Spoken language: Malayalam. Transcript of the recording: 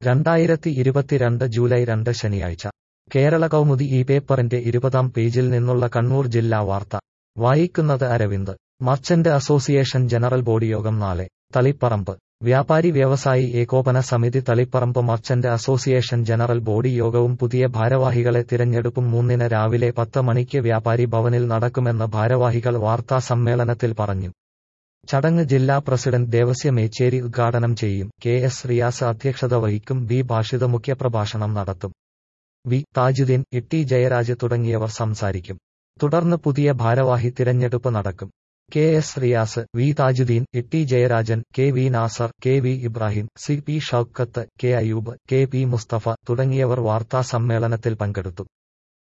രണ്ടായിരത്തി ഇരുപത്തിരണ്ട് ജൂലൈ രണ്ട് ശനിയാഴ്ച കേരള കൗമുദി ഈ പേപ്പറിന്റെ ഇരുപതാം പേജിൽ നിന്നുള്ള കണ്ണൂർ ജില്ലാ വാർത്ത വായിക്കുന്നത് Aravind merchant association general body യോഗം നാളെ തളിപ്പറമ്പ് വ്യാപാരി വ്യവസായി ഏകോപന സമിതി Taliparamba merchant association general body യോഗവും പുതിയ ഭാരവാഹികളെ തിരഞ്ഞെടുപ്പും മൂന്നിന് രാവിലെ പത്ത് മണിക്ക് വ്യാപാരി ഭവനിൽ നടക്കുമെന്ന് ഭാരവാഹികൾ വാർത്താ സമ്മേളനത്തിൽ പറഞ്ഞു ചടങ്ങ് ജില്ലാ പ്രസിഡന്റ് ദേവസ്യ മേച്ചേരി ഉദ്ഘാടനം ചെയ്യും കെ എസ് റിയാസ് അധ്യക്ഷത വഹിക്കും ബി ഭാഷിത മുഖ്യപ്രഭാഷണം നടത്തും വി താജുദ്ദീൻ ഇട്ടി ജയരാജ് തുടങ്ങിയവർ സംസാരിക്കും തുടർന്ന് പുതിയ ഭാരവാഹി തിരഞ്ഞെടുപ്പ് നടക്കും K S Riyas V Thajudheen Itty Jayarajan K V Nasar K V Ibrahim C P Shoukath K Ayoob K P Mustafa തുടങ്ങിയവർ വാർത്താ സമ്മേളനത്തിൽ പങ്കെടുത്തു